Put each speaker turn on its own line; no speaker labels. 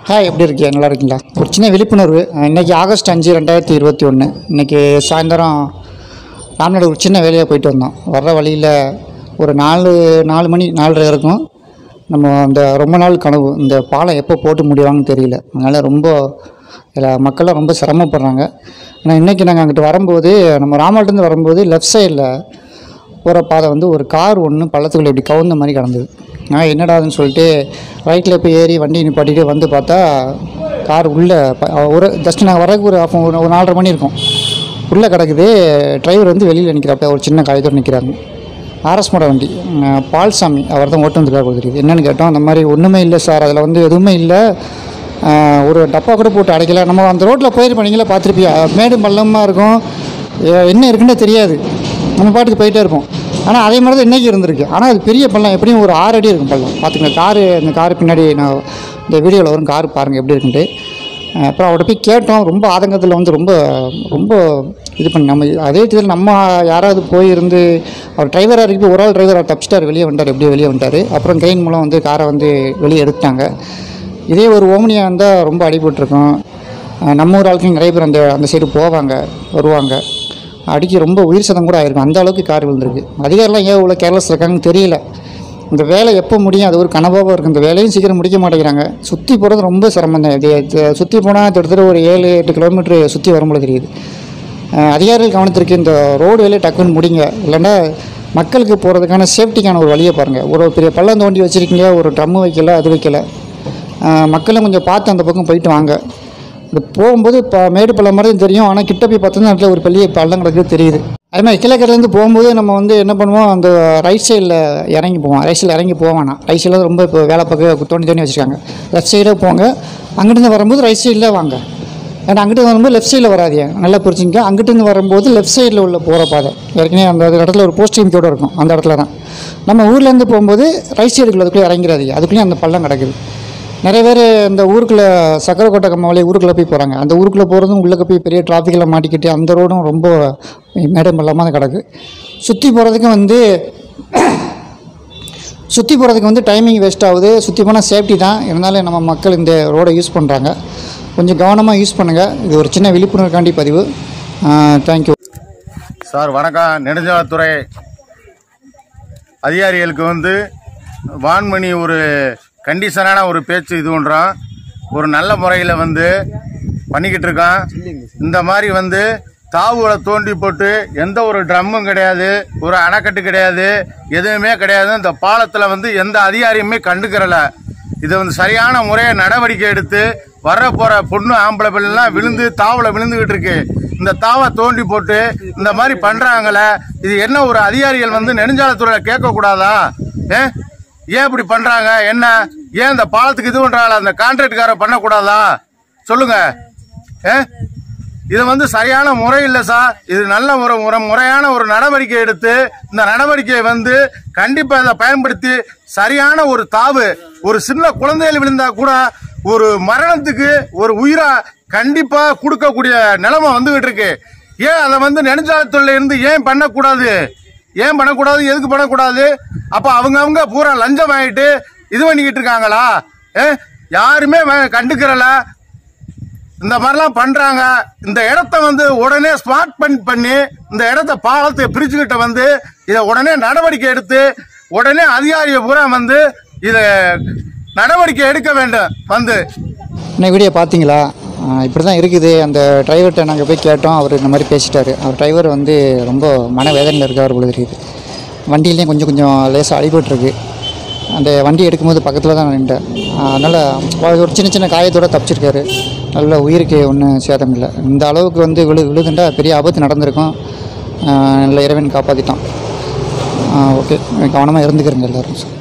Hi எப்படி இருக்கீங்க நல்லா இருக்கீங்களா ஒரு சின்ன விழிப்புணர்வு இன்றைக்கி ஆகஸ்ட் அஞ்சு ரெண்டாயிரத்தி இருபத்தி ஒன்று இன்றைக்கி சாயந்தரம் ராம்நாடு ஒரு சின்ன வேலையாக போயிட்டு வந்தோம் வர்ற வழியில் ஒரு நாலு நாலு மணி நாலரை இருக்கும் நம்ம அந்த ரொம்ப நாள் கனவு இந்த பாலம் எப்போ போட்டு முடிவாங்கன்னு தெரியல அதனால் ரொம்ப எல்லா மக்களும் ரொம்ப சிரமப்படுறாங்க ஆனால் இன்றைக்கி நாங்கள் அங்கிட்டு வரும்போது நம்ம ராமநாட்டிலேருந்து வரும்போது லெஃப்ட் சைடில் போகிற பாதை வந்து ஒரு கார் ஒன்று பள்ளத்துக்குள்ள இப்படி கவுந்த மாதிரி கிடந்தது நான் என்னடாதுன்னு சொல்லிட்டு ரைட்டில் போய் ஏறி வண்டி நிப்பாட்டிட்டு வந்து பார்த்தா கார் உள்ளே ப- ஒரு ஜஸ்ட் நாங்கள் வரக்கு ஒரு half ஒரு ஒரு நாலரை மணி இருக்கும் உள்ளே கிடக்குது டிரைவர் வந்து வெளியில் நிற்கிறாப்ப ஒரு சின்ன காயத்தோடு நிற்கிறாங்க ஆர்எஸ் மோட வண்டி அஹ் பால்சாமி அவர் தான் ஓட்டு வந்துருக்காரு கொடுத்துருக்கு என்னென்னு கேட்டோம் அந்த மாதிரி ஒன்றுமே இல்லை சார் அதில் வந்து எதுவுமே இல்லை அஹ் ஒரு டப்பா கூட போட்டு அடைக்கல நம்ம அந்த ரோட்டில் போயிருப்போம் நீங்களே பார்த்துருப்பியா மேடு பள்ளமாக இருக்கும் எ- என்ன இருக்குன்னே தெரியாது நம்ம பாட்டுக்கு போயிட்டே இருப்போம் ஆனால் அதே மாதிரி தான் இன்றைக்கி இருந்திருக்கு ஆனால் அது பெரிய பள்ளம் எப்படியும் ஒரு ஆறு அடி இருக்கும் பள்ளம் பார்த்துங்க காரு இந்த காரு பின்னாடி நான் இந்த வீடியோவில் வரும் கார் பாருங்கள் எப்படி இருக்குன்ட்டு அஹ் அப்புறம் அவர்கிட்ட போய் கேட்டோம் ரொம்ப ஆதங்கத்தில் வந்து ரொம்ப ரொம்ப இது பண்ணி நம்ம அதே இதில் நம்ம யாராவது போயிருந்து அவர் டிரைவராக இருக்கு ஒரு ஆள் டிரைவர் தப்பிச்சிட்டார் வெளியே வந்துட்டார் எப்படியோ வெளியே வந்துட்டார் அப்புறம் ட்ரெயின் மூலம் வந்து காரை வந்து வெளியே எடுத்துட்டாங்க இதே ஒரு ஓமனியாக இருந்தால் ரொம்ப அடிபட்டிருக்கும் அஹ் நம்ம ஊர் ஆட்கள் நிறைய பேர் அந்த அந்த சைடு போவாங்க வருவாங்க அடிக்க ரொம்ப உயிர் சதம் கூட ஆயிருக்கும் அந்த அளவுக்கு கார் விழுந்திருக்கு அதிகாரிலாம் ஏன் இவ்வளோ கேர்லெஸ் இருக்காங்கன்னு தெரியல இந்த வேலை எப்போ முடியும் அது ஒரு கனவாகவும் இருக்குது இந்த வேலையும் சீக்கிரம் முடிக்க மாட்டேங்கிறாங்க சுற்றி போகிறது ரொம்ப சிரமம் தான் இது சுற்றி போனால் கிட்டத்தட்ட ஒரு ஏழு எட்டு கிலோமீட்டர் சுற்றி வரும்போது தெரியுது அஹ் அதிகாரிகள் கவனத்திற்கு இந்த ரோடு வேலையை டக்குன்னு முடிங்க இல்லைன்னா மக்களுக்கு போகிறதுக்கான சேஃப்டிக்கான ஒரு வழியை பாருங்கள் ஒரு பெரிய பள்ளம் தோண்டி வச்சுருக்கீங்க ஒரு ட்ரம்மு வைக்கல அது வைக்கல அஹ் மக்களும் கொஞ்சம் பார்த்து அந்த பக்கம் போயிட்டு வாங்க இது போகும்போது இப்போ மேடு பள்ளம் மாதிரி தான் தெரியும் ஆனால் கிட்ட போய் பார்த்தோம்னா அதில் ஒரு பெரிய பள்ளம் கிடக்குது தெரியுது அதே மாதிரி கிழக்கரையிலேருந்து போகும்போது நம்ம வந்து என்ன பண்ணுவோம் அந்த ரைட் சைடில் இறங்கி போவோம் ரைட் சைடில் இறங்கி போக வேணாம் ரைட் சைடில் ரொம்ப இப்போ வேலை பார்க்க தோண்டி தோண்டி வச்சுருக்காங்க லெஃப்ட் சைடாக போங்க அங்கிட்டிருந்து வரும்போது ரைட் சைடில் வாங்க ஏன்னா அங்கிட்டு வரும்போது லெஃப்ட் சைடில் வராதீங்க நல்லா புரிஞ்சுங்க அங்கிட்டிருந்து வரும்போது லெஃப்ட் சைடில் உள்ள போகிற பாதை ஏற்கனவே அந்த இடத்துல ஒரு போஸ்டிங் கூட இருக்கும் அந்த இடத்துல தான் நம்ம ஊர்லேருந்து போகும்போது ரைட் சைடுக்குள்ள அதுக்குள்ளே இறங்கிறாதீங்க அதுக்குள்ளேயும் அந்த பள்ளம் கிடக்குது நிறைய பேர் இந்த ஊருக்குள்ளே சக்கரக்கோட்டை கம்மாவளி ஊருக்குள்ளே போய் போகிறாங்க அந்த ஊருக்குள்ளே போகிறதும் உள்ளே போய் பெரிய டிராஃபிக்கில் மாட்டிக்கிட்டு அந்த ரோடும் ரொம்ப மேடம் பள்ளமாக தான் கிடக்கு சுற்றி போகிறதுக்கும் வந்து சுற்றி போகிறதுக்கு வந்து டைமிங் வேஸ்ட் ஆகுது சுற்றி போனால் சேஃப்டி தான் இருந்தாலும் நம்ம மக்கள் இந்த ரோடை யூஸ் பண்ணுறாங்க கொஞ்சம் கவனமாக யூஸ் பண்ணுங்கள் இது ஒரு சின்ன விழிப்புணர்வுக்காண்டி பதிவு தேங்க்யூ
சார் வணக்கம் நெடுஞ்சாலைத்துறை அதிகாரிகளுக்கு வந்து வான்மணி ஒரு கண்டிஷனான ஒரு பேச்சு இது பண்ணுறோம் ஒரு நல்ல முறையில் வந்து பண்ணிக்கிட்டு இருக்கோம் இந்த மாதிரி வந்து தாவுகளை தோண்டி போட்டு எந்த ஒரு ட்ரம்மும் கிடையாது ஒரு அணைக்கட்டு கிடையாது எதுவுமே கிடையாது இந்த பாலத்தில் வந்து எந்த அதிகாரியுமே கண்டுக்கிறல இது வந்து சரியான முறையை நடவடிக்கை எடுத்து வர போற பொண்ணு ஆம்பளை பிள்ளைலாம் விழுந்து தாவல விழுந்துகிட்டு இருக்கு இந்த தாவை தோண்டி போட்டு இந்த மாதிரி பண்றாங்களே இது என்ன ஒரு அதிகாரிகள் வந்து நெடுஞ்சாலைத்துறையில கேட்க கூடாதா ஏ? ஏன் இப்படி பண்றாங்க என்ன ஏன் இந்த பாலத்துக்கு இது பண்றாங்களா அந்த கான்ட்ராக்ட்கார பண்ணக்கூடாதா சொல்லுங்க ஏ? இது வந்து சரியான முறை இல்லை சார் இது நல்ல முறை முறை முறையான ஒரு நடவடிக்கை எடுத்து இந்த நடவடிக்கையை வந்து கண்டிப்பா இதை பயன்படுத்தி சரியான ஒரு தாவு ஒரு சின்ன குழந்தைகள் விழுந்தா கூட ஒரு மரணத்துக்கு ஒரு உயிரா கண்டிப்பா கொடுக்கக்கூடிய நிலைமை வந்துகிட்டு இருக்கு ஏன் அதை வந்து நெடுஞ்சாலைத்துறையில இருந்து ஏன் பண்ணக்கூடாது ஏன் பண்ணக்கூடாது எதுக்கு பண்ணக்கூடாது அப்ப அவங்க அவங்க பூரா லஞ்சம் வாங்கிட்டு இது பண்ணிக்கிட்டு இருக்காங்களா ஏ? யாருமே வ- கண்டுக்கிறல இந்த மாதிரிலாம் பண்றாங்க இந்த இடத்த வந்து உடனே ஸ்மார்ட் பண்ணி பண்ணி இந்த இடத்த பாலத்தை பிரிச்சுக்கிட்ட வந்து இதை உடனே நடவடிக்கை எடுத்து உடனே அதிகாரியை பூரா வந்து இதை நடவடிக்கை எடுக்க வேண்டும் வந்து
இன்னைக்கு வீடியோ பார்த்தீங்களா இப்படி தான் இருக்குது அந்த டிரைவர்கிட்ட நாங்கள் போய் கேட்டோம் அவர் இந்த மாதிரி பேசிட்டாரு அவர் டிரைவர் வந்து ரொம்ப மனவேதனையில் இருக்கார் போல இருக்குது வண்டியிலையும் கொஞ்சம் கொஞ்சம் லேசாக அடிபட்டுருக்கு அந்த வண்டி எடுக்கும்போது பக்கத்தில் தான் நான் நின்றேன் அதனால் ஒரு சின்ன சின்ன காயத்தோட தப்பிச்சிருக்காரு நல்ல உயிருக்கு ஒன்றும் சேதம் இல்லை இந்த அளவுக்கு வந்து விழு விழுதுண்டா பெரிய ஆபத்து நடந்திருக்கும் ஆஹ் நல்ல இறைவன் காப்பாற்றிட்டான் ஓகே கவனமாக இருந்துக்கிறங்க எல்லோரும்